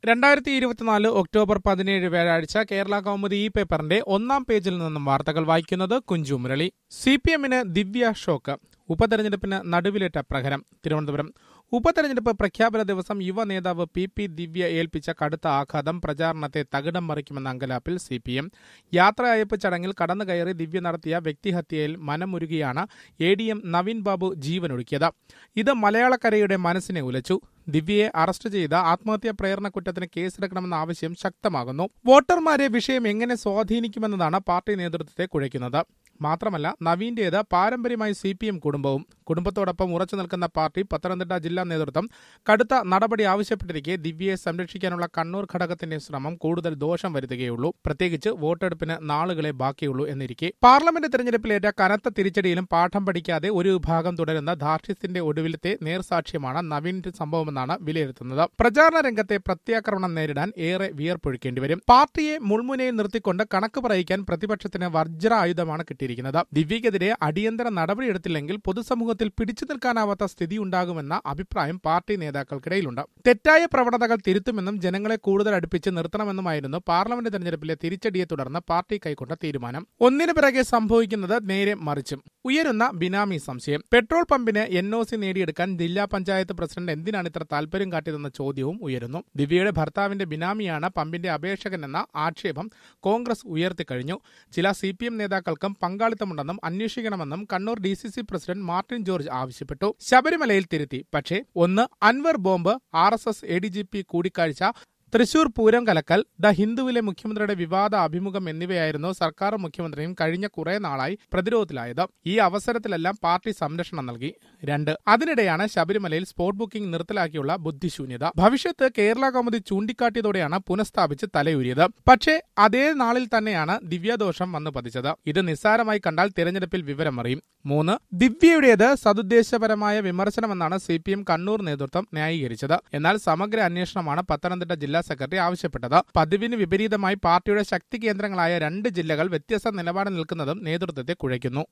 രണ്ടായിരത്തി ഇരുപത്തിനാല് ഒക്ടോബർ പതിനേഴ് വ്യാഴാഴ്ച കേരള കൗമുദി ഈ പേപ്പറിന്റെ ഒന്നാം പേജിൽ നിന്നും വാർത്തകൾ വായിക്കുന്നത് കുഞ്ചു മുരളി സി പി എമ്മിന് ദിവ്യ ഷോക്ക് ഉപതെരഞ്ഞെടുപ്പിന് നടുവിലേറ്റ പ്രഹരം തിരുവനന്തപുരം ഉപതെരഞ്ഞെടുപ്പ് പ്രഖ്യാപന ദിവസം യുവ നേതാവ് പി പി ദിവ്യ ഏൽപ്പിച്ച കടുത്ത ആഘാതം പ്രചാരണത്തെ തകിടം മറിക്കുമെന്ന അങ്കലാപ്പിൽ സി പി എം യാത്രയയപ്പ് ചടങ്ങിൽ കടന്നുകയറി ദിവ്യ നടത്തിയ വ്യക്തിഹത്യയിൽ മനമുരുകിയാണ് A D M Naveen Babu ജീവനൊടുക്കിയത് ഇത് മലയാളക്കരയുടെ മനസ്സിനെ ഉലച്ചു ദിവ്യയെ അറസ്റ്റ് ചെയ്ത് ആത്മഹത്യാ പ്രേരണ കുറ്റത്തിന് കേസെടുക്കണമെന്ന ആവശ്യം ശക്തമാകുന്നു വോട്ടർമാരെ വിഷയം എങ്ങനെ സ്വാധീനിക്കുമെന്നതാണ് പാർട്ടി നേതൃത്വത്തെ കുഴയ്ക്കുന്നത് മാത്രമല്ല നവീന്റേത് പാരമ്പര്യമായി സി പി എം കുടുംബവും കുടുംബത്തോടൊപ്പം ഉറച്ചു നിൽക്കുന്ന പാർട്ടി പത്തനംതിട്ട ജില്ലാ നേതൃത്വം കടുത്ത നടപടി ആവശ്യപ്പെട്ടിരിക്കെ ദിവ്യയെ സംരക്ഷിക്കാനുള്ള കണ്ണൂർ ഘടകത്തിന്റെ ശ്രമം കൂടുതൽ ദോഷം വരുത്തുകയുള്ളൂ പ്രത്യേകിച്ച് വോട്ടെടുപ്പിന് നാളുകളെ ബാക്കിയുള്ളൂ എന്നിരിക്കെ പാർലമെന്റ് തെരഞ്ഞെടുപ്പിലേറ്റ കനത്ത തിരിച്ചടിയിലും പാഠം പഠിക്കാതെ ഒരു വിഭാഗം തുടരുന്ന ധാർഷ്ട്യത്തിന്റെ ഒടുവിലത്തെ നേർസാക്ഷ്യമാണ് നവീന്റെ സംഭവമെന്നാണ് വിലയിരുത്തുന്നത് പ്രചാരണ രംഗത്തെ പ്രത്യാക്രമണം നേരിടാൻ ഏറെ വിയർപ്പൊഴുക്കേണ്ടി വരും പാർട്ടിയെ മുൾമുനയിൽ നിർത്തിക്കൊണ്ട് കണക്ക് പറയിക്കാൻ പ്രതിപക്ഷത്തിന് വജ്രായുധമാണ് കിട്ടിയിരിക്കുന്നത് ദിവ്യക്കെതിരെ അടിയന്തര നടപടിയെടുത്തില്ലെങ്കിൽ പൊതുസമൂഹത്തിൽ പിടിച്ചു നിൽക്കാനാവാത്ത സ്ഥിതി ഉണ്ടാകുമെന്ന അഭിപ്രായം പാർട്ടി നേതാക്കൾക്കിടയിലുണ്ട് തെറ്റായ പ്രവണതകൾ തിരുത്തുമെന്നും ജനങ്ങളെ കൂടുതൽ അടുപ്പിച്ച് നിർത്തണമെന്നുമായിരുന്നു പാർലമെന്റ് തെരഞ്ഞെടുപ്പിലെ തിരിച്ചടിയെ തുടർന്ന് പാർട്ടി കൈക്കൊണ്ട തീരുമാനം ഒന്നിനു പിറകെ സംഭവിക്കുന്നത് നേരെ മറിച്ചും ഉയരുന്ന ബിനാമി സംശയം പെട്രോൾ പമ്പിന് എൻ ഒ സി നേടിയെടുക്കാൻ ജില്ലാ പഞ്ചായത്ത് പ്രസിഡന്റ് എന്തിനാണ് ഇത്ര താൽപര്യം കാട്ടിയതെന്ന ചോദ്യവും ഉയരുന്നു ദിവ്യയുടെ ഭർത്താവിന്റെ ബിനാമിയാണ് പമ്പിന്റെ അപേക്ഷകനെന്ന ആക്ഷേപം കോൺഗ്രസ് ഉയർത്തിക്കഴിഞ്ഞു ചില സി പി എം നേതാക്കൾക്കും പങ്കാളിത്തമുണ്ടെന്നും അന്വേഷിക്കണമെന്നും Kannur D C C president Martin George ആവശ്യപ്പെട്ടു ശബരിമലയിൽ തിരുത്തി പക്ഷേ ഒന്ന് Anwar bomb R S S A D G P കൂടിക്കാഴ്ച തൃശൂർ പൂരം കലക്കൽ ദ ഹിന്ദുവിലെ മുഖ്യമന്ത്രിയുടെ വിവാദ അഭിമുഖം എന്നിവയായിരുന്നു സർക്കാർ മുഖ്യമന്ത്രിയും കഴിഞ്ഞ കുറെ നാളായി പ്രതിരോധത്തിലായത് ഈ അവസരത്തിലെല്ലാം പാർട്ടി സംരക്ഷണം നൽകി രണ്ട് അതിനിടെയാണ് ശബരിമലയിൽ സ്പോട്ട് ബുക്കിംഗ് നിർത്തലാക്കിയുള്ള ബുദ്ധിശൂന്യത ഭവിഷ്യത്ത് കേരള കൗമുദി ചൂണ്ടിക്കാട്ടിയതോടെയാണ് പുനഃസ്ഥാപിച്ച് തലയൂരിയത് പക്ഷേ അതേ നാളിൽ തന്നെയാണ് ദിവ്യദോഷം വന്നു പതിച്ചത് ഇത് നിസ്സാരമായി കണ്ടാൽ തിരഞ്ഞെടുപ്പിൽ വിവരം അറിയും മൂന്ന് ദിവ്യയുടേത് സതുദ്ദേശപരമായ വിമർശനമെന്നാണ് സി പി എം കണ്ണൂർ നേതൃത്വം ന്യായീകരിച്ചത് എന്നാൽ സമഗ്ര അന്വേഷണമാണ് പത്തനംതിട്ട ജില്ലാ സെക്രട്ടറി ആവശ്യപ്പെട്ടത് പതിവിന് വിപരീതമായി പാർട്ടിയുടെ ശക്തി കേന്ദ്രങ്ങളായ രണ്ട് ജില്ലകൾ വ്യത്യസ്ത നിലപാട് നിൽക്കുന്നതും നേതൃത്വത്തെ കുഴയ്ക്കുന്നു